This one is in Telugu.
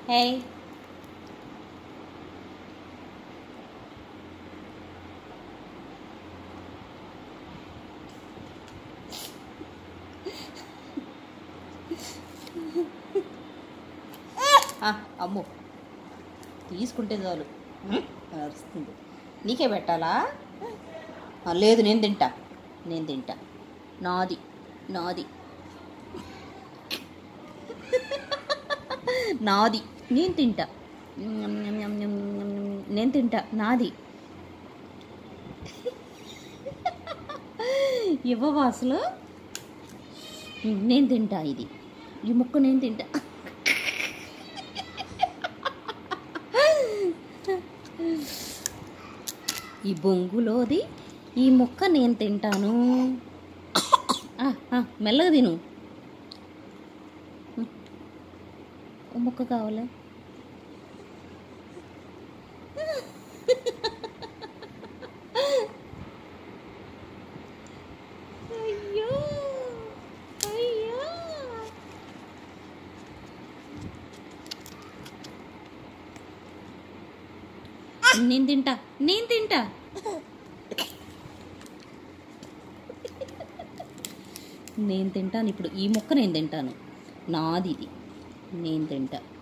Hey. ఆ, అమ్ము తీసుకుంటే చాలు అరుస్తుంది నీకే పెట్టాలా ఆ, లేదు నేను తింటా నేను తింటా నాది నాది నాది నేను తింటా న్యం, న్యం, న్యం, న్యం, న్యం, న్యం. నేను తింటా నాది ఇవ్వవా అసలు నేను తింటా ఇది ఈ ముక్క నేను తింటా ఈ బొంగులోది ఈ ముక్క నేను తింటాను ఆ, ఆ, మెల్లగా తిను ఓ ముక్క కావాలా అయ్యో అయ్యో నేను తింటా నేను తింటా నేను తింటాను ఇప్పుడు ఈ ముక్క నేను తింటాను నాది ఇది నేను తింటా